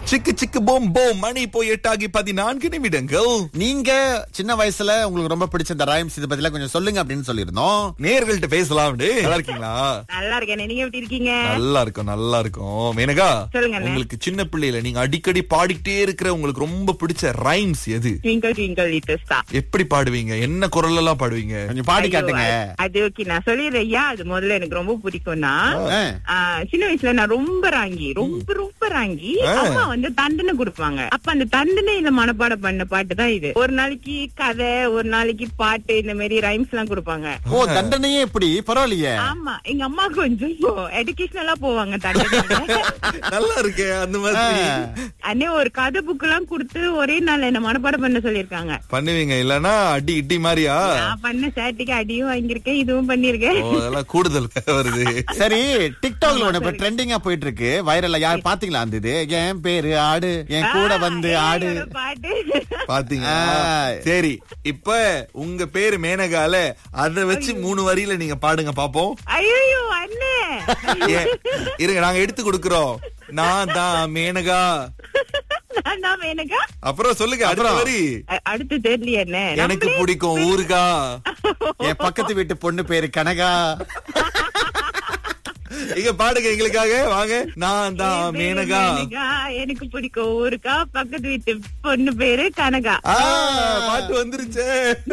சிக்கு சிக்கு போம் போம் மணி போய் எட்டாகி பதினான்கு நிமிடங்கள் நீங்க சின்ன வயசுல உங்களுக்கு ரொம்ப பிடிச்ச இந்த ரைம்ஸ் இதை பத்திலாம் கொஞ்சம் சொல்லுங்க அப்படின்னு சொல்லியிருந்தோம் நேர்கள்ட்ட பேசலாம் நல்லா இருக்கீங்களா நல்லா இருக்கேன் நீங்க எப்படி இருக்கீங்க நல்லா இருக்கும் நல்லா இருக்கும் மேனகா சொல்லுங்க அண்ணே. உங்களுக்கு சின்ன பிள்ளையில நீங்க அடிக்கடி பாடிக்கிட்டே இருக்கிற உங்களுக்கு ரொம்ப பிடிச்ச ரைம்ஸ் எது ட்விங்கிள் ட்விங்கிள் லிட்டில் ஸ்டார் எப்படி பாடுவீங்க என்ன குரல் எல்லாம் பாடுவீங்க கொஞ்சம் பாடி காட்டுங்க அது ஓகே நான் சொல்லிடுறேன் ஐயா அது முதல்ல எனக்கு ரொம்ப பிடிக்கும்னா ஆ. ஆ, சின்ன வயசுல நான் ரொம்ப ராங்கி ரொம்ப ரொம்ப ராங்கி ஆ. அம்மா வந்து தண்டனை கொடுப்பாங்க அப்ப அந்த தண்டனையில மனப்பாடம் பண்ண பாட்டு தான் இது ஒரு நாளைக்கு கதை ஒரு நாளைக்கு பாட்டு இந்த மாதிரி ரைம்ஸ் எல்லாம் கொடுப்பாங்க ஓ தண்டனையே இப்படி பரவாயில்லையே ஆமா எங்க அம்மா கொஞ்சம் எடுகேஷனலா போவாங்க தண்டனை நல்லா இருக்கே அந்த மாதிரி ஆ. அண்ணே ஒரு கதை புக் எல்லாம் கொடுத்து ஒரே நாள் என்ன மனப்பாடம் பண்ண சொல்லிருக்காங்க பண்ணுவீங்க இல்லனா அடி இட்டி மாதிரியா நான் பண்ண சேட்டிக்கு அடியும் வாங்கியிருக்கேன் இதுவும் பண்ணிருக்கேன் ஓ அதெல்லாம் கூடுதல் வருது சரி டிக்டாக்ல ஒண்ணு இப்ப ட்ரெண்டிங்கா போயிட்டு இருக்கு வைரல்ல யார் பாத்தீங்களா அந்த இது என் பேரு ஆடு என் கூட வந்து ஆடு பாட்டு பாத்தீங்க ஆ. சரி இப்ப உங்க பேரு மேனகால அத வச்சு மூணு வரியில நீங்க பாடுங்க பாப்போம் ஐயோ அண்ணே ஏ, இருங்க நாங்க எடுத்து கொடுக்கறோம் நான் தான் மேனகா நான் தான் வேணுங்க அப்புறம் சொல்லுங்க அடுத்த அப்புறம்? வரி அ- அடுத்து தெரியலையே என்ன எனக்கு பிடிக்கும் ஊருகா என் பக்கத்து வீட்டு பொண்ணு பேரு கனகா இங்க பாடுங்க எங்களுக்காக வாங்க நான் தான் மேனகா மேனகா எனக்கு பிடிக்கும் ஊருக்கா பக்கத்து வீட்டு பொண்ணு பேரு கனகா ஆ, பாட்டு வந்துருச்சே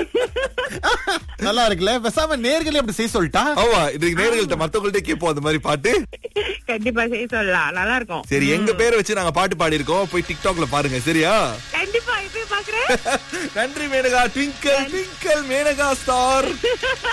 நல்லா இருக்குல்ல பேசாம நேர்களே அப்படி செய்ய சொல்லிட்டா ஆமா இதுக்கு நேர்கள்ட்ட மத்தவங்கள்ட்ட கேட்போம் அந்த மாதிரி பாட்டு கண்டிப்பா செய்ய சொல்லலாம் நல்லா இருக்கும் சரி எங்க பேரை வச்சு நாங்க பாட்டு பாடி இருக்கோம் போய் டிக்டாக்ல பாருங்க சரியா கண்டிப்பா இப்ப பாக்குறேன் நன்றி Menaka twinkle twinkle Menaka star